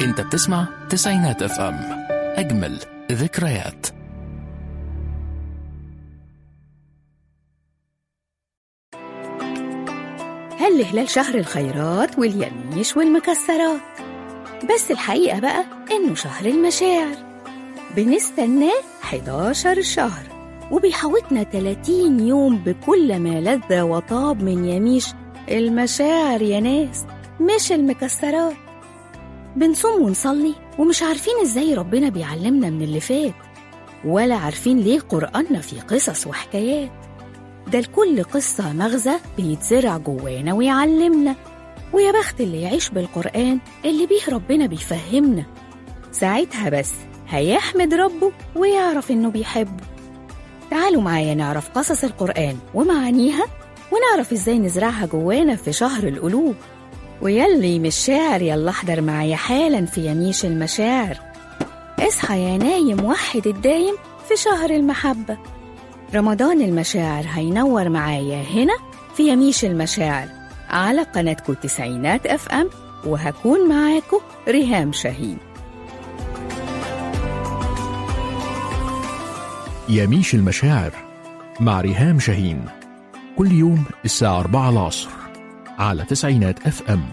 انت بتسمع تسعينات اف ام اجمل ذكريات هل هلال شهر الخيرات واليميش والمكسرات بس الحقيقة بقى إنه شهر المشاعر بنستناه 11 شهر وبيحوطنا 30 يوم بكل ما لذ وطاب من يميش المشاعر يا ناس مش المكسرات بنصوم ونصلي ومش عارفين ازاي ربنا بيعلمنا من اللي فات ولا عارفين ليه قرآننا فيه قصص وحكايات ده لكل قصة مغزى بيتزرع جوانا ويعلمنا ويا بخت اللي يعيش بالقرآن اللي بيه ربنا بيفهمنا ساعتها بس هيحمد ربه ويعرف إنه بيحبه تعالوا معايا نعرف قصص القرآن ومعانيها ونعرف إزاي نزرعها جوانا في شهر القلوب ويلي مش شاعر يلا احضر معايا حالا في يميش المشاعر اصحى يا نايم وحد الدايم في شهر المحبة رمضان المشاعر هينور معايا هنا في يميش المشاعر على قناتكم تسعينات اف ام وهكون معاكم ريهام شاهين يميش المشاعر مع ريهام شاهين كل يوم الساعة 4 العصر على تسعينات اف ام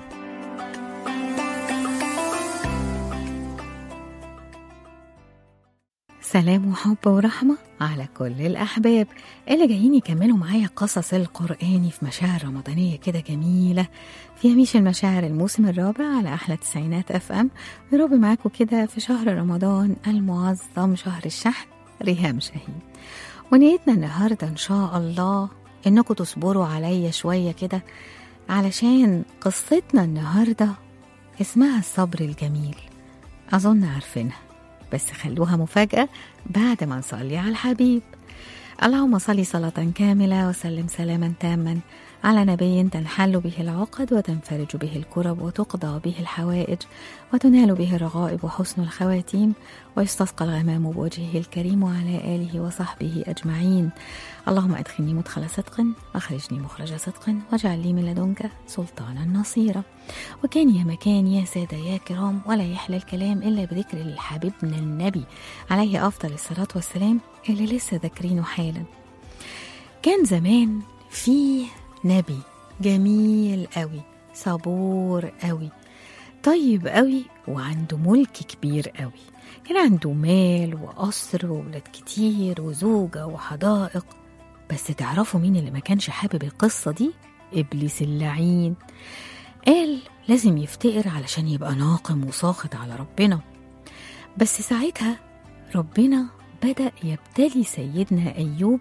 سلام وحب ورحمة على كل الأحباب اللي جايين يكملوا معايا قصص القرآني في مشاعر رمضانية كده جميلة في يميش المشاعر الموسم الرابع على أحلى تسعينات أف أم يربي معاكم كده في شهر رمضان المعظم شهر الشحن ريهام شاهين ونيتنا النهاردة إن شاء الله إنكم تصبروا عليا شوية كده علشان قصتنا النهاردة اسمها الصبر الجميل أظن عارفينها بس خلوها مفاجأة بعد ما نصلي على الحبيب اللهم صل صلاة كاملة وسلم سلاما تاما على نبي تنحل به العقد وتنفرج به الكرب وتقضى به الحوائج وتنال به الرغائب وحسن الخواتيم ويستسقى الغمام بوجهه الكريم وعلى آله وصحبه أجمعين اللهم أدخلني مدخل صدق وأخرجني مخرج صدق واجعل لي من لدنك سلطانا نصيرا وكان يا مكان يا سادة يا كرام ولا يحلى الكلام إلا بذكر حبيبنا النبي عليه أفضل الصلاة والسلام اللي لسه ذاكرينه حالا كان زمان في نبي جميل قوي صبور قوي طيب قوي وعنده ملك كبير قوي كان عنده مال وقصر وولاد كتير وزوجة وحدائق بس تعرفوا مين اللي ما كانش حابب القصة دي؟ إبليس اللعين قال لازم يفتقر علشان يبقى ناقم وساخط على ربنا بس ساعتها ربنا بدأ يبتلي سيدنا أيوب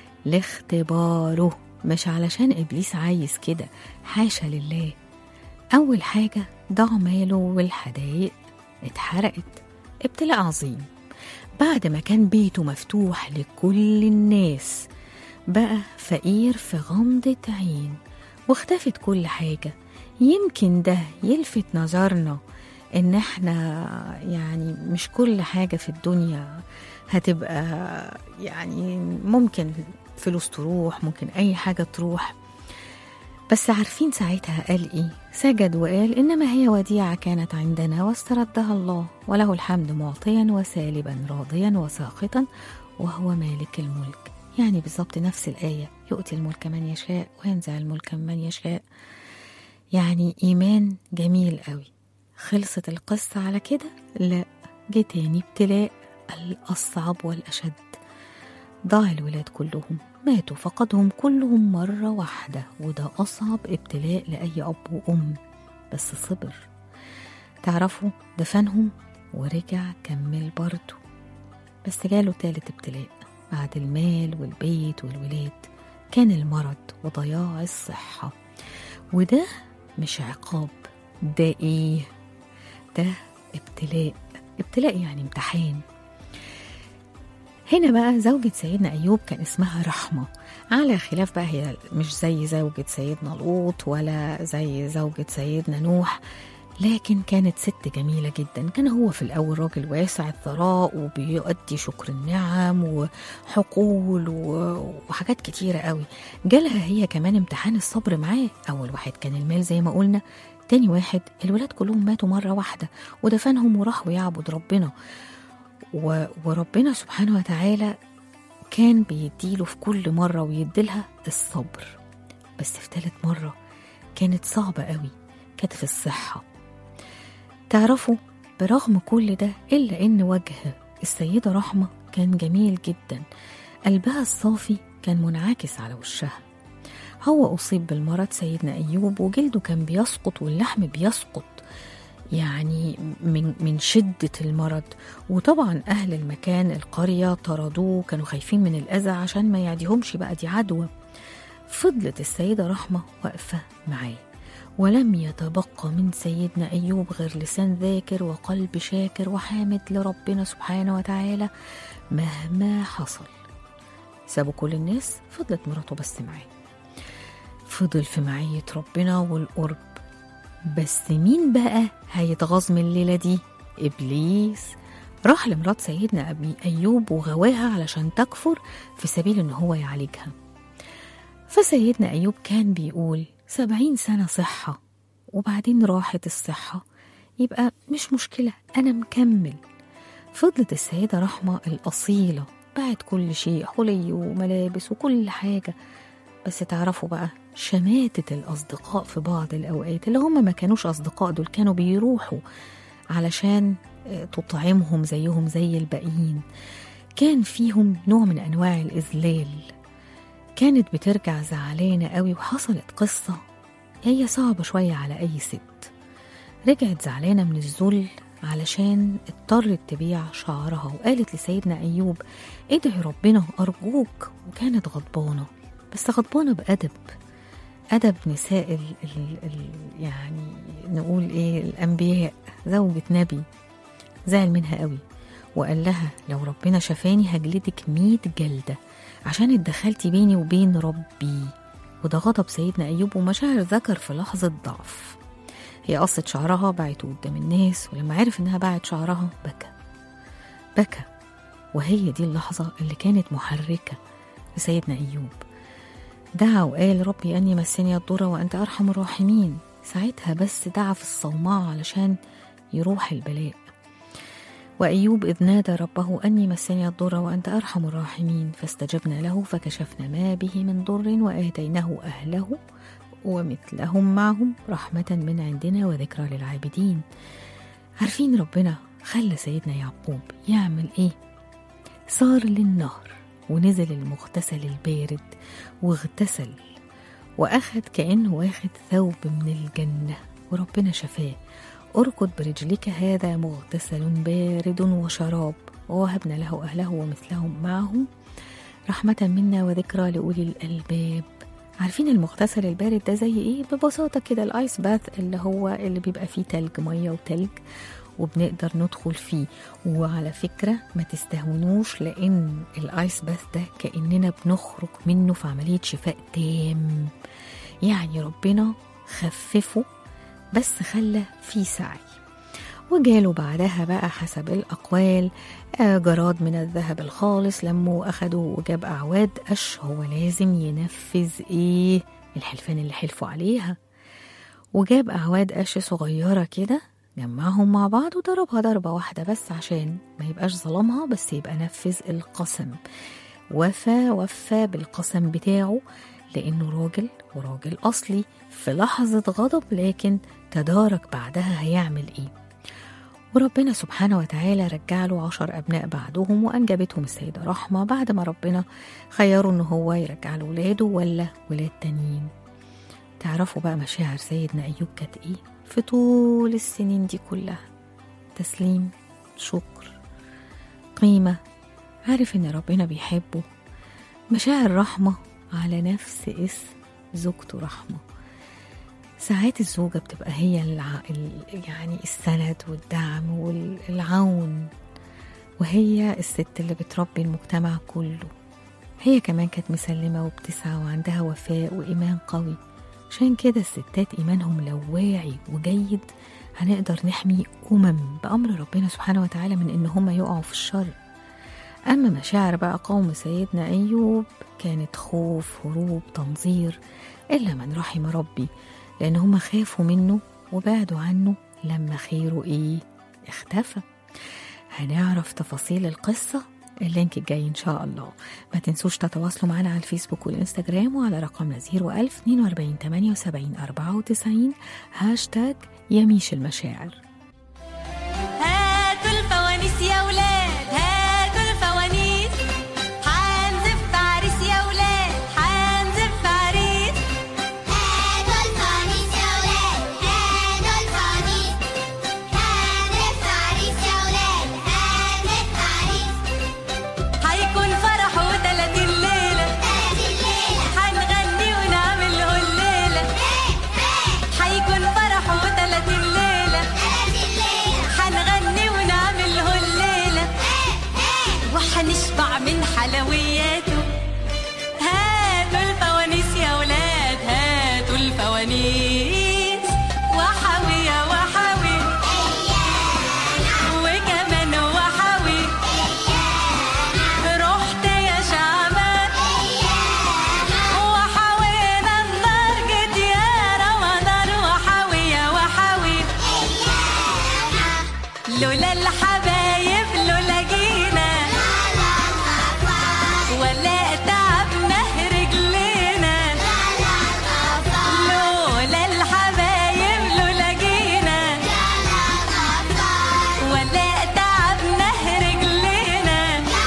لاختباره مش علشان إبليس عايز كده حاشا لله أول حاجة ضاع ماله والحدايق اتحرقت ابتلاء عظيم بعد ما كان بيته مفتوح لكل الناس بقى فقير في غمضة عين واختفت كل حاجة يمكن ده يلفت نظرنا ان احنا يعني مش كل حاجة في الدنيا هتبقى يعني ممكن فلوس تروح ممكن اي حاجة تروح بس عارفين ساعتها قال ايه سجد وقال انما هي وديعة كانت عندنا واستردها الله وله الحمد معطيا وسالبا راضيا وساخطا وهو مالك الملك يعني بالظبط نفس الآية يؤتي الملك من يشاء وينزع الملك من يشاء يعني إيمان جميل قوي خلصت القصة على كده لا جه تاني ابتلاء الأصعب والأشد ضاع الولاد كلهم ماتوا فقدهم كلهم مرة واحدة وده أصعب ابتلاء لأي أب وأم بس صبر تعرفوا دفنهم ورجع كمل برضه بس جاله تالت ابتلاء بعد المال والبيت والولاد كان المرض وضياع الصحة وده مش عقاب ده ايه ده ابتلاء ابتلاء يعني امتحان هنا بقى زوجة سيدنا أيوب كان اسمها رحمة على خلاف بقى هي مش زي زوجة سيدنا لوط ولا زي زوجة سيدنا نوح لكن كانت ست جميلة جدا كان هو في الأول راجل واسع الثراء وبيؤدي شكر النعم وحقول وحاجات كتيرة قوي جالها هي كمان امتحان الصبر معاه أول واحد كان المال زي ما قلنا تاني واحد الولاد كلهم ماتوا مرة واحدة ودفنهم وراحوا يعبد ربنا و... وربنا سبحانه وتعالى كان بيديله في كل مرة ويديلها الصبر بس في تالت مرة كانت صعبة قوي كانت في الصحة تعرفوا برغم كل ده إلا إن وجه السيدة رحمة كان جميل جدا قلبها الصافي كان منعكس على وشها هو أصيب بالمرض سيدنا أيوب وجلده كان بيسقط واللحم بيسقط يعني من من شدة المرض وطبعا أهل المكان القرية طردوه كانوا خايفين من الأذى عشان ما يعديهمش بقى دي عدوى فضلت السيدة رحمة واقفة معاه ولم يتبقى من سيدنا أيوب غير لسان ذاكر وقلب شاكر وحامد لربنا سبحانه وتعالى مهما حصل سابوا كل الناس فضلت مراته بس معاه فضل في معية ربنا والقرب بس مين بقى هيتغاظ من الليلة دي؟ إبليس راح لمرات سيدنا أبي أيوب وغواها علشان تكفر في سبيل إن هو يعالجها فسيدنا أيوب كان بيقول سبعين سنة صحة وبعدين راحت الصحة يبقى مش مشكلة أنا مكمل فضلت السيدة رحمة الأصيلة باعت كل شيء حلي وملابس وكل حاجة بس تعرفوا بقى شماتة الأصدقاء في بعض الأوقات اللي هم ما كانوش أصدقاء دول كانوا بيروحوا علشان تطعمهم زيهم زي الباقيين كان فيهم نوع من أنواع الإذلال كانت بترجع زعلانة قوي وحصلت قصة هي صعبة شوية على أي ست رجعت زعلانة من الذل علشان اضطرت تبيع شعرها وقالت لسيدنا أيوب ادعي ربنا أرجوك وكانت غضبانة بس غضبانة بأدب أدب نساء ال ال ال يعني نقول إيه الأنبياء زوجة نبي زعل منها قوي وقال لها لو ربنا شفاني هجلدك مية جلدة عشان اتدخلتي بيني وبين ربي وده غضب سيدنا أيوب ومشاعر ذكر في لحظة ضعف هي قصت شعرها باعته قدام الناس ولما عرف إنها باعت شعرها بكى بكى وهي دي اللحظة اللي كانت محركة لسيدنا أيوب دعا وقال ربي أني مسني الضر وأنت أرحم الراحمين ساعتها بس دعا في الصومعة علشان يروح البلاء وأيوب إذ نادى ربه أني مسني الضر وأنت أرحم الراحمين فاستجبنا له فكشفنا ما به من ضر وآتيناه أهله ومثلهم معهم رحمة من عندنا وذكرى للعابدين عارفين ربنا خلى سيدنا يعقوب يعمل إيه؟ صار للنهر ونزل المغتسل البارد واغتسل وأخد كأنه واخد ثوب من الجنة وربنا شفاه اركض برجلك هذا مغتسل بارد وشراب ووهبنا له أهله ومثلهم معهم رحمة منا وذكرى لأولي الألباب عارفين المغتسل البارد ده زي ايه ببساطة كده الايس باث اللي هو اللي بيبقى فيه تلج مية وتلج وبنقدر ندخل فيه وعلى فكرة ما تستهونوش لأن الآيس باث ده كأننا بنخرج منه في عملية شفاء تام يعني ربنا خففه بس خلى فيه سعي وجاله بعدها بقى حسب الأقوال جراد من الذهب الخالص لما أخده وجاب أعواد قش هو لازم ينفذ إيه الحلفان اللي حلفوا عليها وجاب أعواد قش صغيرة كده جمعهم مع بعض وضربها ضربة واحدة بس عشان ما يبقاش ظلمها بس يبقى نفذ القسم وفى وفى بالقسم بتاعه لأنه راجل وراجل أصلي في لحظة غضب لكن تدارك بعدها هيعمل إيه وربنا سبحانه وتعالى رجع له عشر أبناء بعدهم وأنجبتهم السيدة رحمة بعد ما ربنا خيره إن هو يرجع له ولاده ولا ولاد تانيين تعرفوا بقى مشاعر سيدنا أيوب كانت إيه في طول السنين دي كلها تسليم شكر قيمة عارف إن ربنا بيحبه مشاعر رحمة على نفس اسم زوجته رحمة ساعات الزوجة بتبقى هي الع... يعني السند والدعم والعون وهي الست اللي بتربي المجتمع كله هي كمان كانت مسلمة وبتسعى وعندها وفاء وإيمان قوي عشان كده الستات إيمانهم لو واعي وجيد هنقدر نحمي أمم بأمر ربنا سبحانه وتعالى من إن هم يقعوا في الشر أما مشاعر بقى قوم سيدنا أيوب كانت خوف هروب تنظير إلا من رحم ربي لأن هم خافوا منه وبعدوا عنه لما خيره إيه اختفى هنعرف تفاصيل القصة اللينك الجاي إن شاء الله ما تنسوش تتواصلوا معنا على الفيسبوك والإنستجرام وعلى رقمنا 01000 42 78 94 هاشتاج يميش المشاعر هاتوا الفوانيس يا ولاد هاتوا الفوانيس حنزف عريس يا ولاد حنزف عريس هاتوا الفوانيس يا ولاد هاتوا الفوانيس هانت عريس يا ولاد هانت عريس هيكون فرح وتلاتين ليلة هذه الليلة هنغني ونعمله الليلة هيكون فرح وتلاتين ليلة هذه الليلة هنغني ونعمله الليلة وحنشبع من حلوياته هاتوا الفوانيس يا ولاد هاتوا الفوانيس وحوي يا وحوي وكمان وحوي رحت يا شعبان وحوينا النار جيت يا رمضان وحوي يا وحوي لولا الحبايب لولا جينا ولا تعبنا رجلينا لولا الحبايب لولا جينا ولا تعبنا رجلينا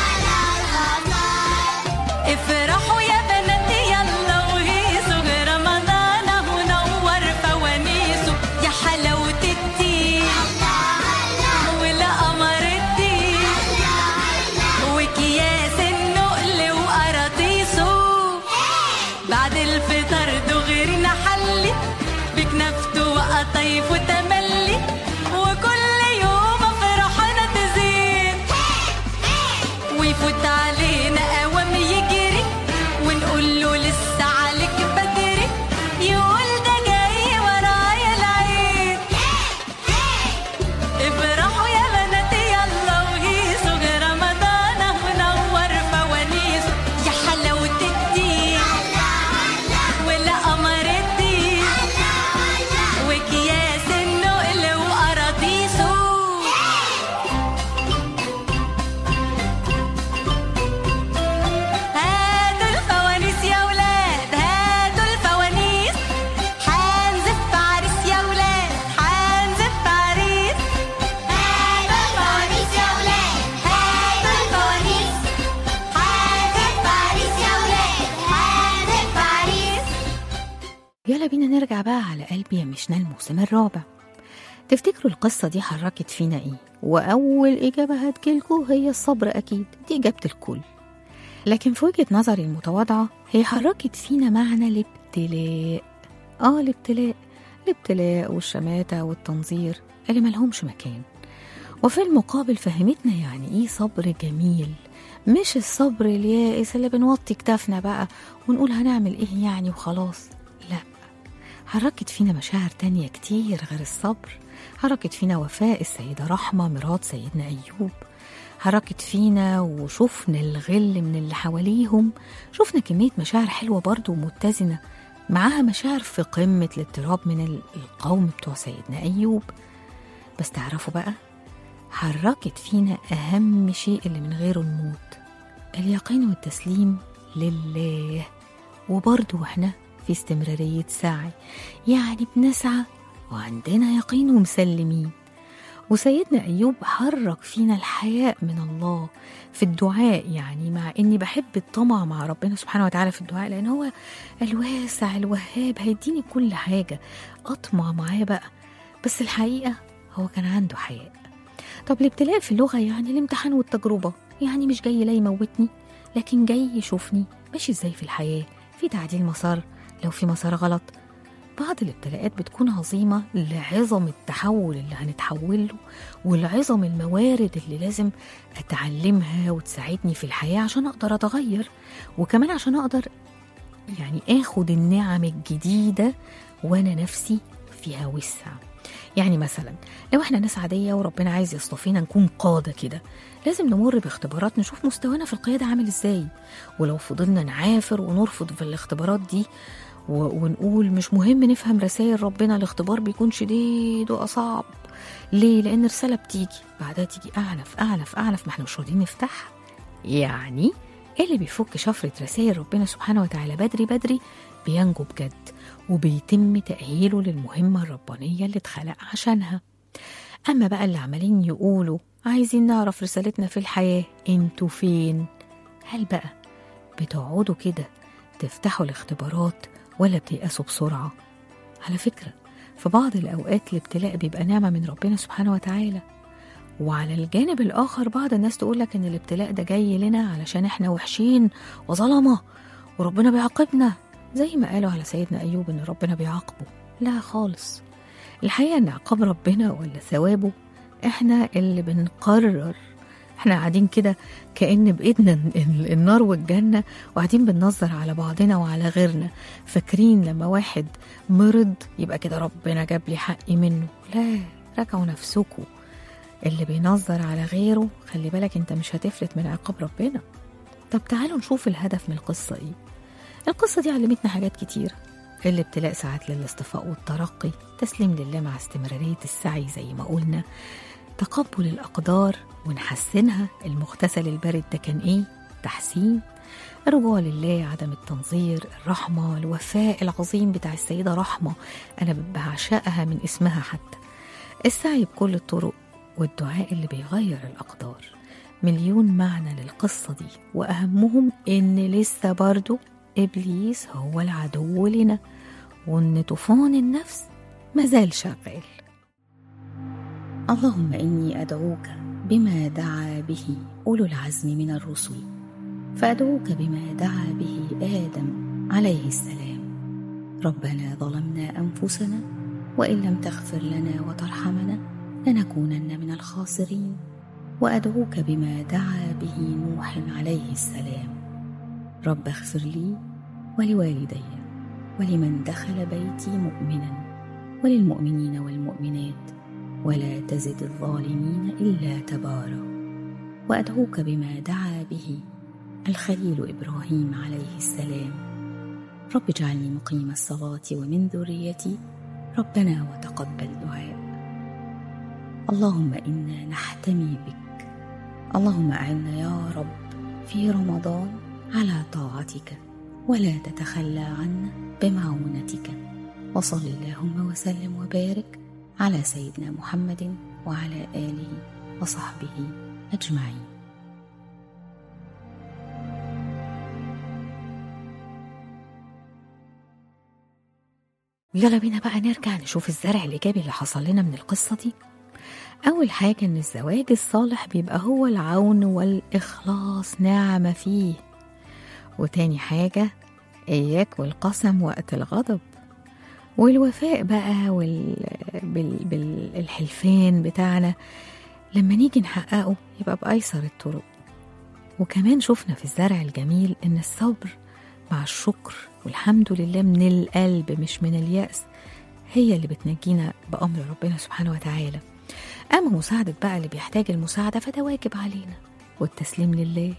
افرحوا يا بنات يلا وهيصوا رمضان اهو نور فوانيسه يا حلاوة الدين والقمر الدين وكياس النقل وقراطيسه بعد الفطر دغري نحلي بكنافته وقطايف وتملي وكل يوم فرحنا تزيد ويفوت علينا قوام يجري ونقول له لسه عليك بدري يقول ده جاي ورايا العيد افرحوا يا بنات يلا وهيصوا رمضان اهو نور فوانيسه يا حلاوة الدين والقمر الدين وكياس النقل وقراطيسه هاتوا الفوانيس يا ولاد هاتوا الفوانيس حنزف عريس يا ولاد حنزف عريس هاتوا الفوانيس يا ولاد هاتوا الفوانيس هانت عريس يا ولاد هانت عريس يلا بينا نرجع بقى على قلبي يا مشنا الموسم الرابع تفتكروا القصة دي حركت فينا ايه؟ وأول إجابة هتجيلكوا هي الصبر أكيد دي إجابة الكل لكن في وجهة نظري المتواضعة هي حركت فينا معنى الابتلاء آه الابتلاء الابتلاء والشماتة والتنظير اللي ملهمش مكان وفي المقابل فهمتنا يعني ايه صبر جميل مش الصبر اليائس اللي بنوطي كتافنا بقى ونقول هنعمل ايه يعني وخلاص لا حركت فينا مشاعر تانية كتير غير الصبر حركت فينا وفاء السيدة رحمة مرات سيدنا أيوب حركت فينا وشفنا الغل من اللي حواليهم شفنا كمية مشاعر حلوة برضو ومتزنة معاها مشاعر في قمة الاضطراب من ال- القوم بتوع سيدنا أيوب بس تعرفوا بقى حركت فينا أهم شيء اللي من غيره الموت اليقين والتسليم لله وبرضه احنا في استمرارية سعي يعني بنسعى وعندنا يقين ومسلمين وسيدنا أيوب حرك فينا الحياء من الله في الدعاء يعني مع إني بحب الطمع مع ربنا سبحانه وتعالى في الدعاء لأن هو الواسع الوهاب هيديني كل حاجة أطمع معاه بقى بس الحقيقة هو كان عنده حياء طب الابتلاء في اللغة يعني الامتحان والتجربة يعني مش جاي لا يموتني لكن جاي يشوفني ماشي ازاي في الحياة في تعديل مسار لو في مسار غلط بعض الابتلاءات بتكون عظيمة لعظم التحول اللي هنتحول له والعظم الموارد اللي لازم أتعلمها وتساعدني في الحياة عشان أقدر أتغير وكمان عشان أقدر يعني آخد النعم الجديدة وأنا نفسي فيها وسع يعني مثلا لو احنا ناس عادية وربنا عايز يصطفينا نكون قادة كده لازم نمر باختبارات نشوف مستوانا في القيادة عامل ازاي ولو فضلنا نعافر ونرفض في الاختبارات دي و- ونقول مش مهم نفهم رسائل ربنا الاختبار بيكون شديد وأصعب ليه؟ لأن رسالة بتيجي بعدها تيجي أعنف أعنف أعنف ما احنا مش راضيين نفتحها يعني اللي بيفك شفرة رسائل ربنا سبحانه وتعالى بدري بدري بينجو بجد وبيتم تأهيله للمهمة الربانية اللي اتخلق عشانها أما بقى اللي عمالين يقولوا عايزين نعرف رسالتنا في الحياة انتوا فين هل بقى بتقعدوا كده تفتحوا الاختبارات ولا بتيأسوا بسرعة على فكرة في بعض الأوقات الابتلاء بيبقى نعمة من ربنا سبحانه وتعالى وعلى الجانب الآخر بعض الناس تقولك إن الابتلاء ده جاي لنا علشان إحنا وحشين وظلمة وربنا بيعاقبنا زي ما قالوا على سيدنا أيوب إن ربنا بيعاقبه لا خالص الحقيقة إن عقاب ربنا ولا ثوابه إحنا اللي بنقرر إحنا قاعدين كده كأن بإيدنا ال- النار والجنة وقاعدين بننظر على بعضنا وعلى غيرنا فاكرين لما واحد مرض يبقى كده ربنا جاب لي حقي منه لا راجعوا نفسكوا اللي بينظر على غيره خلي بالك انت مش هتفلت من عقاب ربنا طب تعالوا نشوف الهدف من القصة ايه القصة دي علمتنا حاجات كتير الابتلاء ساعات للاصطفاء والترقي تسليم لله مع استمرارية السعي زي ما قلنا تقبل الأقدار ونحسنها المغتسل البارد ده كان ايه تحسين الرجوع لله عدم التنظير الرحمة الوفاء العظيم بتاع السيدة رحمة أنا بعشقها من اسمها حتى السعي بكل الطرق والدعاء اللي بيغير الأقدار مليون معنى للقصة دي وأهمهم إن لسه برضو إبليس هو العدو لنا وإن طوفان النفس مازال شغال اللهم إني أدعوك بما دعا به أولو العزم من الرسل فأدعوك بما دعا به آدم عليه السلام ربنا ظلمنا أنفسنا وإن لم تغفر لنا وترحمنا لنكونن من الخاسرين وأدعوك بما دعا به نوح عليه السلام رب اغفر لي ولوالدي ولمن دخل بيتي مؤمنا وللمؤمنين والمؤمنات ولا تزد الظالمين إلا تبارا وأدعوك بما دعا به الخليل إبراهيم عليه السلام رب اجعلني مقيم الصلاة ومن ذريتي ربنا وتقبل دعاء اللهم إنا نحتمي بك اللهم أعنا يا رب في رمضان على طاعتك ولا تتخلى عنا بمعونتك وصل اللهم وسلم وبارك على سيدنا محمد وعلى آله وصحبه أجمعين يلا بينا بقى نرجع نشوف الزرع الإيجابي اللي حصل لنا من القصة دي أول حاجة إن الزواج الصالح بيبقى هو العون والإخلاص نعمة فيه وتاني حاجة إياك والقسم وقت الغضب والوفاء بقى وال... بال... بالحلفان بتاعنا لما نيجي نحققه يبقى بأيسر الطرق وكمان شفنا في الزرع الجميل إن الصبر مع الشكر والحمد لله من القلب مش من اليأس هي اللي بتنجينا بأمر ربنا سبحانه وتعالى أما مساعدة بقى اللي بيحتاج المساعدة فده واجب علينا والتسليم لله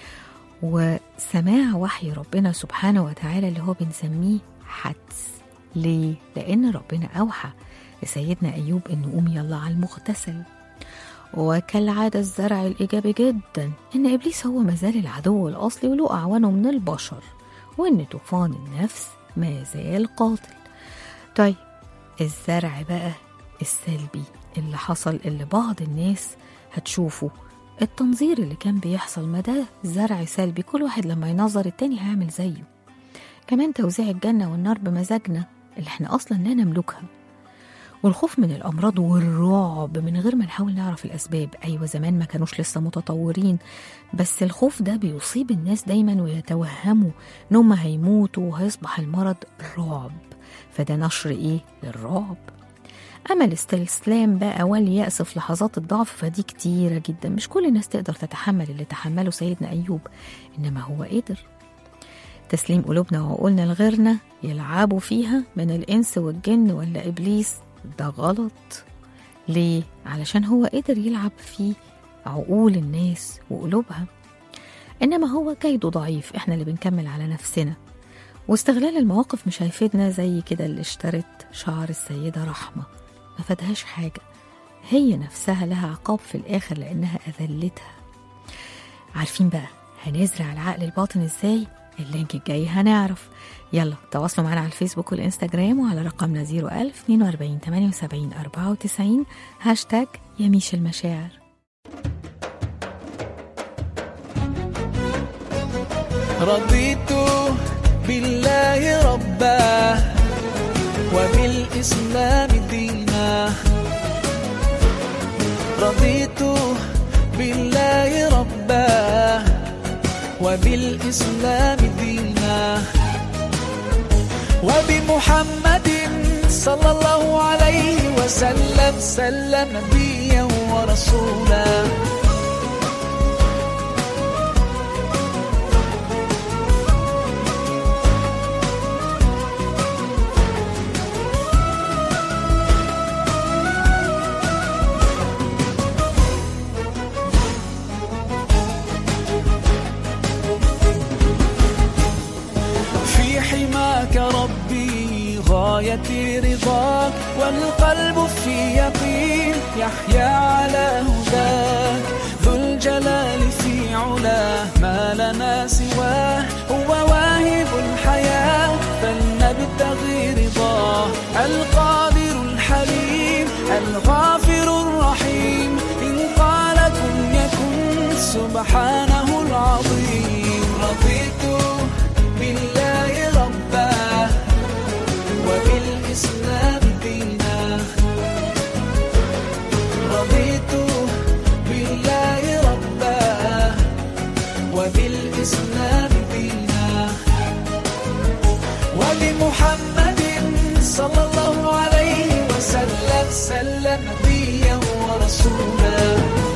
وسماع وحي ربنا سبحانه وتعالى اللي هو بنسميه حدس ليه؟ لأن ربنا أوحى لسيدنا أيوب إنه قوم يلا على المغتسل وكالعادة الزرع الإيجابي جدا إن إبليس هو مازال العدو الأصلي وله أعوانه من البشر وإن طوفان النفس ما زال قاتل طيب الزرع بقى السلبي اللي حصل اللي بعض الناس هتشوفه التنظير اللي كان بيحصل ما ده زرع سلبي كل واحد لما ينظر التاني هيعمل زيه كمان توزيع الجنة والنار بمزاجنا اللي احنا أصلا لا نملكها والخوف من الأمراض والرعب من غير ما نحاول نعرف الأسباب أيوة زمان ما كانوش لسه متطورين بس الخوف ده بيصيب الناس دايما ويتوهموا إنهم هيموتوا وهيصبح المرض رعب فده نشر إيه للرعب أما الاستسلام بقى واليأس في لحظات الضعف فدي كتيرة جدا مش كل الناس تقدر تتحمل اللي تحمله سيدنا أيوب إنما هو قدر تسليم قلوبنا وعقولنا لغيرنا يلعبوا فيها من الإنس والجن ولا إبليس ده غلط ليه؟ علشان هو قدر يلعب في عقول الناس وقلوبها إنما هو كيده ضعيف إحنا اللي بنكمل على نفسنا واستغلال المواقف مش هيفيدنا زي كده اللي اشترت شعر السيدة رحمة ما فادهاش حاجة هي نفسها لها عقاب في الآخر لأنها أذلتها عارفين بقى هنزرع العقل الباطن ازاي اللينك الجاي هنعرف يلا تواصلوا معنا على الفيسبوك والانستجرام وعلى رقمنا 01000 42 78 94 هاشتاج يميش المشاعر رضيت بالله ربا وبالإسلام دينا رضيت بالله ربا وبالإسلام دينا وبمحمد صلى الله عليه وسلم سلم نبيا ورسولا في حماك ربي غايتي رضاك والقلب في يقين يحيا على هداك ذو الجلال في علاه ما لنا سواه هو واهب الحياة فلنبتغي رضاه القادر الحليم الغافر الرحيم إن قال كن يكن سبحانه العظيم رضيت بالله ربا وبالإسلام دينا رضيت بالله ربا وبالإسلام دينا وبمحمد صلى الله عليه وسلم سلم نبيا ورسولا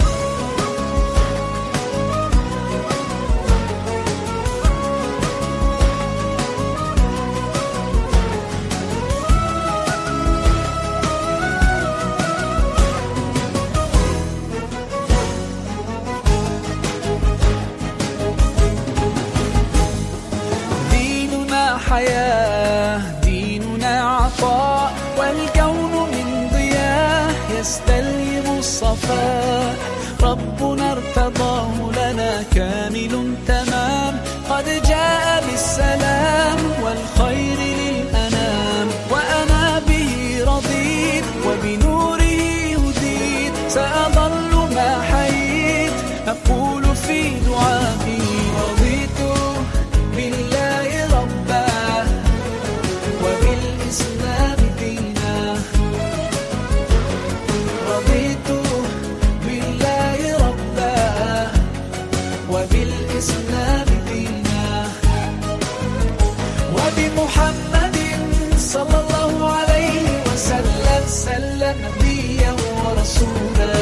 ديننا حياة ديننا عطاء والكون من ضياء يستلهم الصفاء ربنا ارتضاه لنا كامل تمام قد جاء بالسلام والخير للأنام وأنا به رضيت وبنوره هديت سأظل ما حييت أقول في دعائي رضيت بالله ربا وبالإسلام دينا رضيت بالله ربا وبالإسلام دينا وبمحمد صلى الله عليه وسلم سلم نبيا ورسولا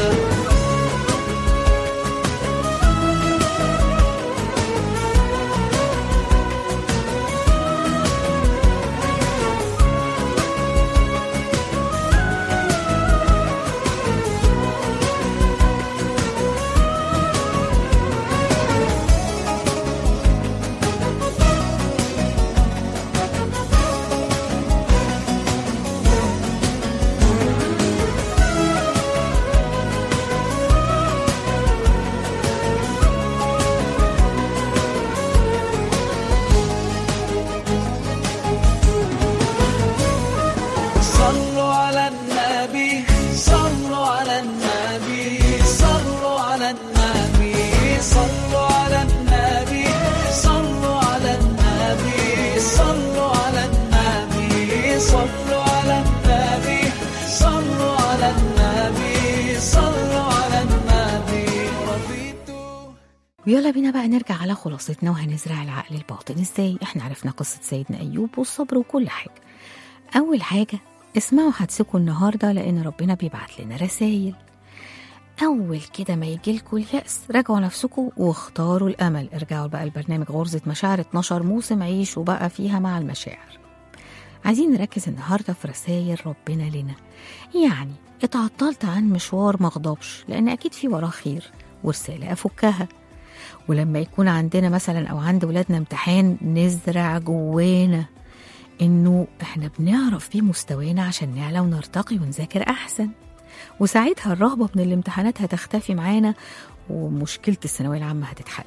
صلوا على النبي صلوا على النبي صلوا على النبي صلوا على النبي صلوا على النبي صلوا على النبي صلوا على النبي صلوا على النبي صلوا على النبي رضيت ويلا بينا بقى نرجع على خلاصتنا وهنزرع العقل الباطن ازاي احنا عرفنا قصة سيدنا أيوب والصبر وكل حاجة أول حاجة اسمعوا حدثكم النهاردة لأن ربنا بيبعت لنا رسايل أول كده ما يجيلكوا اليأس راجعوا نفسكم واختاروا الأمل ارجعوا بقى البرنامج غرزة مشاعر 12 موسم عيشوا بقى فيها مع المشاعر عايزين نركز النهاردة في رسايل ربنا لنا يعني اتعطلت عن مشوار مغضبش لأن أكيد في وراه خير ورسالة أفكها ولما يكون عندنا مثلا او عند ولادنا امتحان نزرع جوانا انه احنا بنعرف فيه مستوانا عشان نعلى ونرتقي ونذاكر احسن وساعتها الرهبة من الامتحانات هتختفي معانا ومشكلة الثانوية العامة هتتحل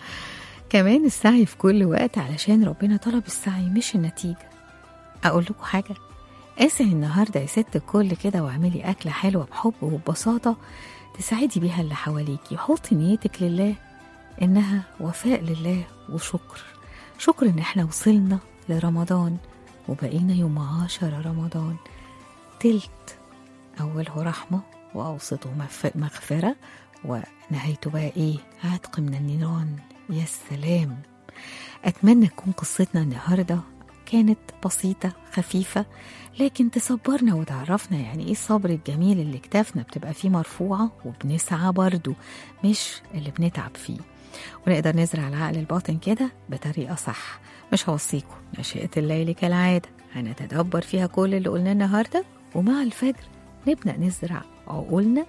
كمان السعي في كل وقت علشان ربنا طلب السعي مش النتيجة أقول لكم حاجة اسعي النهاردة يا ست الكل كده واعملي أكلة حلوة بحب وببساطة تساعدي بيها اللي حواليكي وحطي نيتك لله إنها وفاء لله وشكر شكر إن احنا وصلنا لرمضان وبقينا يوم عشرة رمضان تلت أوله رحمة وأوسطه مغف- مغفرة ونهايته بقى إيه عتق من النيران يا سلام أتمنى تكون قصتنا النهاردة كانت بسيطة خفيفة لكن تصبرنا وتعرفنا يعني إيه الصبر الجميل اللي كتافنا بتبقى فيه مرفوعة وبنسعى برضو مش اللي بنتعب فيه ونقدر نزرع العقل الباطن كده بطريقة صح مش هوصيكم نشأة الليل كالعادة هنتدبر فيها كل اللي قلناه النهاردة ومع الفجر نبدأ نزرع عقولنا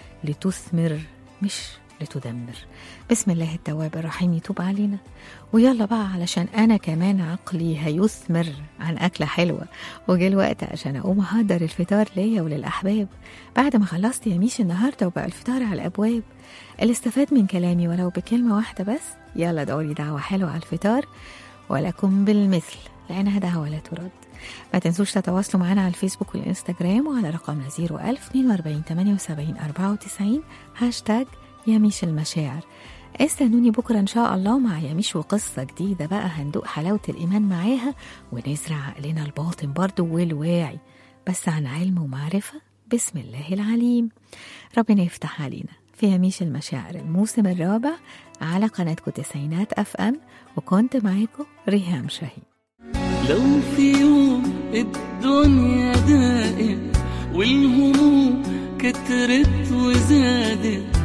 لتثمر مش لتدمر بسم الله التواب الرحيم يتوب علينا ويلا بقى علشان أنا كمان عقلي هيثمر عن أكلة حلوة وجه الوقت عشان أقوم أحضر الفطار ليا وللأحباب بعد ما خلصت يا ميش النهاردة وبقى الفطار على الأبواب اللي استفاد من كلامي ولو بكلمة واحدة بس يلا دعولي دعوة حلوة على الفطار ولكم بالمثل لأنها دعوة لا ترد ما تنسوش تتواصلوا معنا على الفيسبوك والإنستجرام وعلى رقمنا 01000 42 78 94 هاشتاج يميش المشاعر استنوني بكرة إن شاء الله مع يميش وقصة جديدة بقى هندوق حلاوة الإيمان معاها ونزرع عقلنا الباطن برضو والواعي بس عن علم ومعرفة بسم الله العليم ربنا يفتح علينا في يميش المشاعر الموسم الرابع على قناتكم تسعينات أف أم وكنت معاكم ريهام شاهين لو في يوم الدنيا ضاقت والهموم كترت وزادت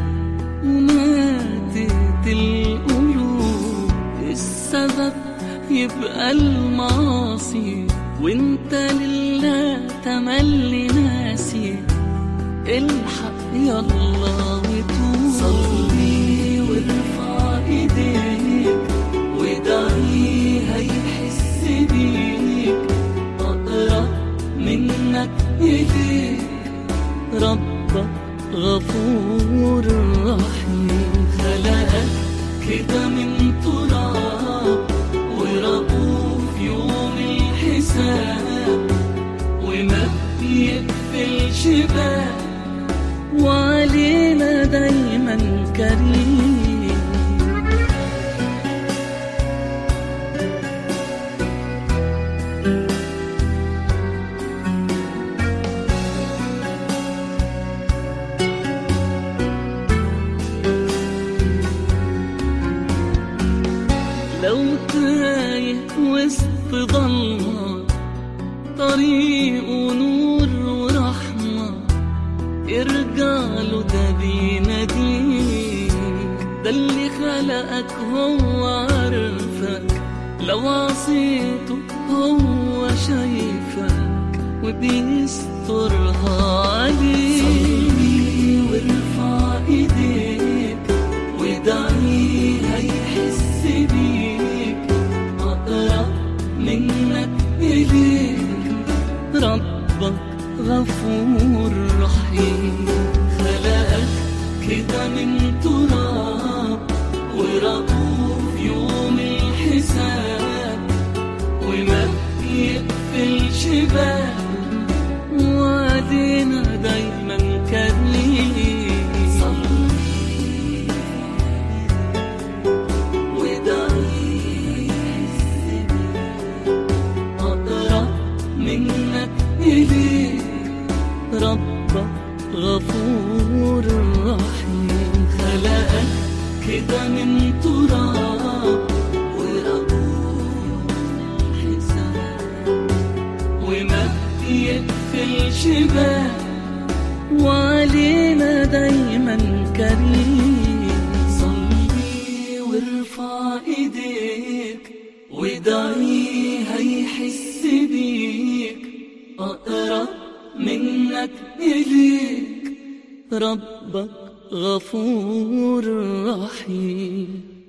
وماتت القلوب السبب يبقى المعاصي وانت لله تملي ناسي الحق يلا وتوب صلي وارفع ايديك وادعي هيحس بيك اقرب منك اليك ربك غفور رحيم خلقك كده من تراب وربوه يوم الحساب وما بيقفلش باب وعلينا دايما كريم لو تايه وسط ضلمة طريقه نور ورحمة ارجع له ده بيناديك ده اللي خلقك هو عارفك لو عصيته هو شايفك وبيسترها عليك صلي وارفع ايديك وادعي هيحس بيك اقرب منك اليك ربك غفور رحيم خلقك كده من تراب وربوه في يوم الحساب وما بيقفلش باب وعدنا دايما كريم صلي وادعي أقرب منك إليك ربك غفور رحيم خلقك كده من تراب وربوه حساب وما بيقفلش باب وعلينا دايما كريم صلي وارفع ايديك وادعي هيحس بيك اقرب منك اليك ربك غفور رحيم